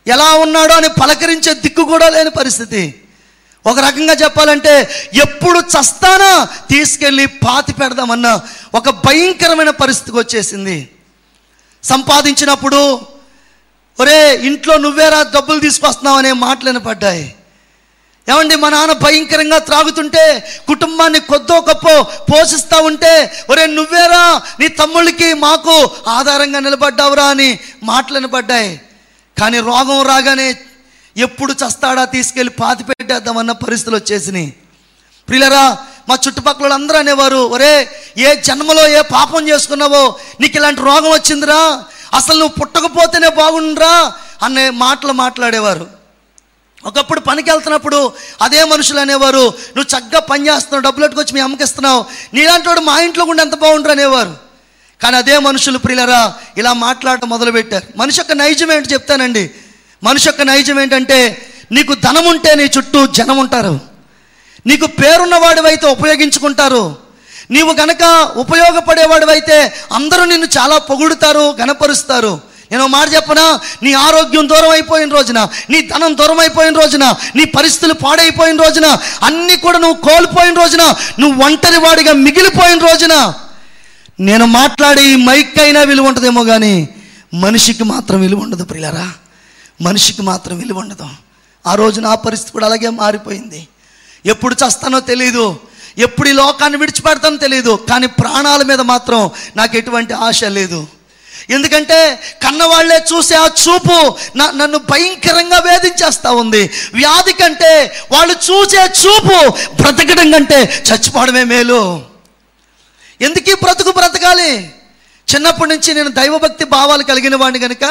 ఎలా ఉన్నాడో అని పలకరించే దిక్కు కూడా లేని పరిస్థితి ఒక రకంగా చెప్పాలంటే ఎప్పుడు చస్తానా తీసుకెళ్ళి పాతి పెడదామన్న ఒక భయంకరమైన పరిస్థితికి వచ్చేసింది సంపాదించినప్పుడు ఒరే ఇంట్లో నువ్వేరా డబ్బులు తీసుకొస్తున్నావు అనే మాటలు వినపడ్డాయి ఏమండి మా నాన్న భయంకరంగా త్రాగుతుంటే కుటుంబాన్ని కొద్దో గొప్ప పోషిస్తూ ఉంటే ఒరే నువ్వేరా నీ తమ్ముళ్ళకి మాకు ఆధారంగా నిలబడ్డావురా అని మాటలు వినపడ్డాయి కానీ రోగం రాగానే ఎప్పుడు చస్తాడా తీసుకెళ్ళి పాతి పెట్టేద్దామన్న పరిస్థితులు వచ్చేసినాయి ప్రియులరా మా చుట్టుపక్కల అందరూ అనేవారు ఒరే ఏ జన్మలో ఏ పాపం చేసుకున్నావో నీకు ఇలాంటి రోగం వచ్చిందిరా అసలు నువ్వు పుట్టకపోతేనే బాగుండ్రా అనే మాటలు మాట్లాడేవారు ఒకప్పుడు పనికి వెళ్తున్నప్పుడు అదే మనుషులు అనేవారు నువ్వు చక్కగా పని చేస్తున్నావు డబ్బులు ఎట్టుకొచ్చి మీ అమ్మకి ఇస్తున్నావు నీలాంటి వాడు మా ఇంట్లో కూడా ఎంత బాగుంటారు అనేవారు కానీ అదే మనుషులు ప్రియులరా ఇలా మాట్లాడటం మొదలుపెట్టారు మనిషి యొక్క నైజం ఏంటి చెప్తానండి మనిషి యొక్క నైజం ఏంటంటే నీకు ధనం ఉంటే నీ చుట్టూ జనం ఉంటారు నీకు పేరున్నవాడివైతే ఉపయోగించుకుంటారు నీవు గనక ఉపయోగపడేవాడివైతే అందరూ నిన్ను చాలా పొగుడుతారు గనపరుస్తారు నేను ఒక మాట చెప్పనా నీ ఆరోగ్యం దూరం అయిపోయిన రోజున నీ ధనం దూరం అయిపోయిన రోజున నీ పరిస్థితులు పాడైపోయిన రోజున అన్నీ కూడా నువ్వు కోల్పోయిన రోజున నువ్వు ఒంటరి వాడిగా మిగిలిపోయిన రోజున నేను మాట్లాడే ఈ మైక్ అయినా విలువ ఉంటుందేమో కానీ మనిషికి మాత్రం విలువ ఉండదు ప్రియులరా మనిషికి మాత్రం విలువ ఉండదు ఆ రోజు నా పరిస్థితి కూడా అలాగే మారిపోయింది ఎప్పుడు చస్తానో తెలియదు ఎప్పుడు ఈ లోకాన్ని విడిచిపెడతానో తెలియదు కానీ ప్రాణాల మీద మాత్రం నాకు ఎటువంటి ఆశ లేదు ఎందుకంటే కన్నవాళ్లే చూసే ఆ చూపు నా- నన్ను భయంకరంగా వేధించేస్తా ఉంది వ్యాధి కంటే వాళ్ళు చూసే చూపు బ్రతకడం కంటే చచ్చిపోవడమే మేలు ఎందుకు ఈ బ్రతుకు బ్రతకాలి చిన్నప్పటి నుంచి నేను దైవభక్తి భావాలు కలిగిన వాడిని కనుక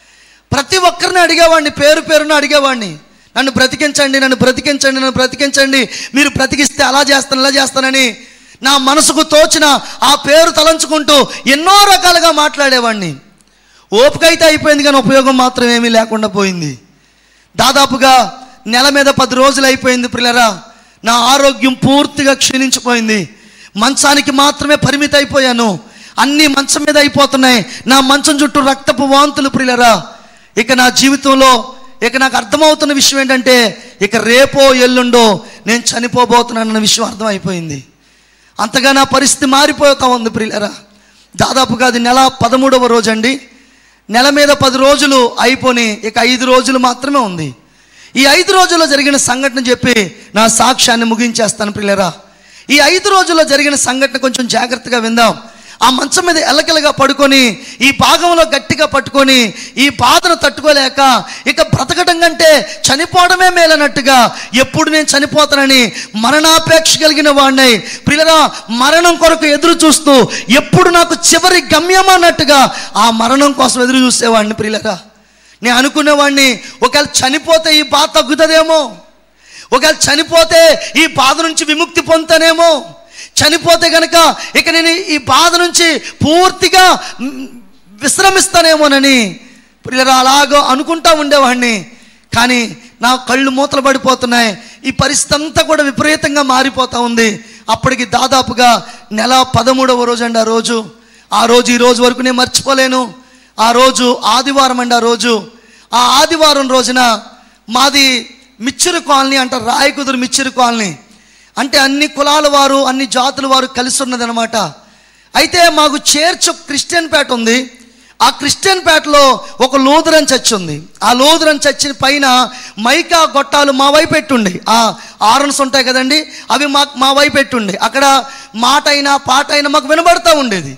ప్రతి ఒక్కరిని అడిగేవాడిని పేరు పేరున అడిగేవాడిని నన్ను బ్రతికించండి నన్ను బ్రతికించండి నన్ను బ్రతికించండి మీరు బ్రతికిస్తే అలా చేస్తాను ఇలా చేస్తానని నా మనసుకు తోచిన ఆ పేరు తలంచుకుంటూ ఎన్నో రకాలుగా మాట్లాడేవాడిని ఓపిక అయితే అయిపోయింది కానీ ఉపయోగం మాత్రం ఏమీ లేకుండా పోయింది దాదాపుగా నెల మీద పది రోజులు అయిపోయింది పిల్లరా నా ఆరోగ్యం పూర్తిగా క్షీణించిపోయింది మంచానికి మాత్రమే పరిమితి అయిపోయాను అన్నీ మంచం మీద అయిపోతున్నాయి నా మంచం చుట్టూ రక్తపు వాంతులు ప్రియులరా ఇక నా జీవితంలో ఇక నాకు అర్థమవుతున్న విషయం ఏంటంటే ఇక రేపో ఎల్లుండో నేను చనిపోబోతున్నానన్న విషయం అర్థమైపోయింది అంతగా నా పరిస్థితి మారిపోతా ఉంది ప్రియులరా దాదాపుగా అది నెల పదమూడవ రోజు అండి నెల మీద పది రోజులు అయిపోని ఇక ఐదు రోజులు మాత్రమే ఉంది ఈ ఐదు రోజుల్లో జరిగిన సంఘటన చెప్పి నా సాక్ష్యాన్ని ముగించేస్తాను ప్రియులరా ఈ ఐదు రోజుల్లో జరిగిన సంఘటన కొంచెం జాగ్రత్తగా విందాం ఆ మంచం మీద ఎల్లకలుగా పడుకొని ఈ భాగంలో గట్టిగా పట్టుకొని ఈ బాధను తట్టుకోలేక ఇక బ్రతకడం కంటే చనిపోవడమే మేలన్నట్టుగా ఎప్పుడు నేను చనిపోతానని మరణాపేక్ష కలిగిన వాడినై ప్రియులరా మరణం కొరకు ఎదురు చూస్తూ ఎప్పుడు నాకు చివరి గమ్యం అన్నట్టుగా ఆ మరణం కోసం ఎదురు చూసేవాడిని ప్రియులరా నేను అనుకునేవాడిని ఒకవేళ చనిపోతే ఈ బాధ తగ్గుతుందేమో ఒకవేళ చనిపోతే ఈ బాధ నుంచి విముక్తి పొందుతానేమో చనిపోతే గనక ఇక నేను ఈ బాధ నుంచి పూర్తిగా మ్, విశ్రమిస్తానేమోనని పిల్లలు అలాగో అనుకుంటా ఉండేవాడిని కానీ నా కళ్ళు మూతలు పడిపోతున్నాయి ఈ పరిస్థితి అంతా కూడా విపరీతంగా మారిపోతా ఉంది అప్పటికి దాదాపుగా నెల పదమూడవ రోజు అండి ఆ రోజు ఆ రోజు ఈ రోజు వరకు నేను మర్చిపోలేను ఆ రోజు ఆదివారం అండి ఆ రోజు ఆ ఆదివారం రోజున మాది మిచ్చిరు కాలనీ అంటారు రాయకుదురు మిచ్చిరు కాలనీ అంటే అన్ని కులాల వారు అన్ని జాతుల వారు కలిసి ఉన్నదనమాట అయితే మాకు చేర్చు క్రిస్టియన్ పేట ఉంది ఆ క్రిస్టియన్ పేటలో ఒక లూథరన్ చర్చ్ ఉంది ఆ లూథరన్ చర్చ్ పైన మైకా గొట్టాలు మా వైపు పెట్టుండి ఆ ఆరన్స్ ఉంటాయి కదండి అవి మా మా వైపు పెట్టుండి అక్కడ మాట అయినా పాట అయినా మాకు వినబడతా ఉండేది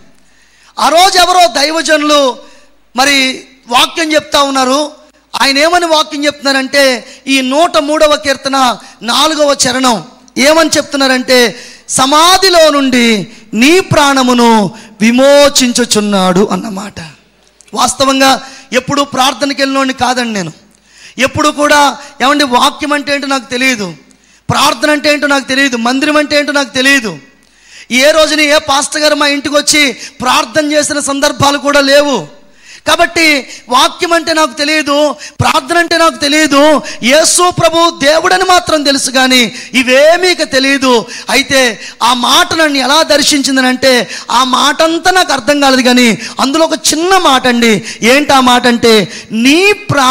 ఆ రోజు ఎవరో దైవజనులు మరి వాక్యం చెప్తా ఉన్నారు ఆయన ఏమని వాక్యం చెప్తున్నారంటే ఈ నూట మూడవ కీర్తన నాలుగవ చరణం ఏమని చెప్తున్నారంటే సమాధిలో నుండి నీ ప్రాణమును విమోచించుచున్నాడు అన్నమాట వాస్తవంగా ఎప్పుడు ప్రార్థనకి వెళ్ళినోడిని కాదండి నేను ఎప్పుడు కూడా ఏమండి వాక్యం అంటే ఏంటో నాకు తెలియదు ప్రార్థన అంటే ఏంటో నాకు తెలియదు మందిరం అంటే ఏంటో నాకు తెలియదు ఏ రోజుని ఏ పాస్టర్ గారు మా ఇంటికి వచ్చి ప్రార్థన చేసిన సందర్భాలు కూడా లేవు కాబట్టి వాక్యం అంటే నాకు తెలియదు ప్రార్థన అంటే నాకు తెలియదు యేసు ప్రభు దేవుడని మాత్రం తెలుసు కానీ ఇవేమీ ఇక తెలియదు అయితే ఆ మాట నన్ను ఎలా దర్శించిందని అంటే ఆ మాట అంతా నాకు అర్థం కాలేదు కానీ అందులో ఒక చిన్న మాట అండి ఏంటి ఆ మాట అంటే నీ ప్రా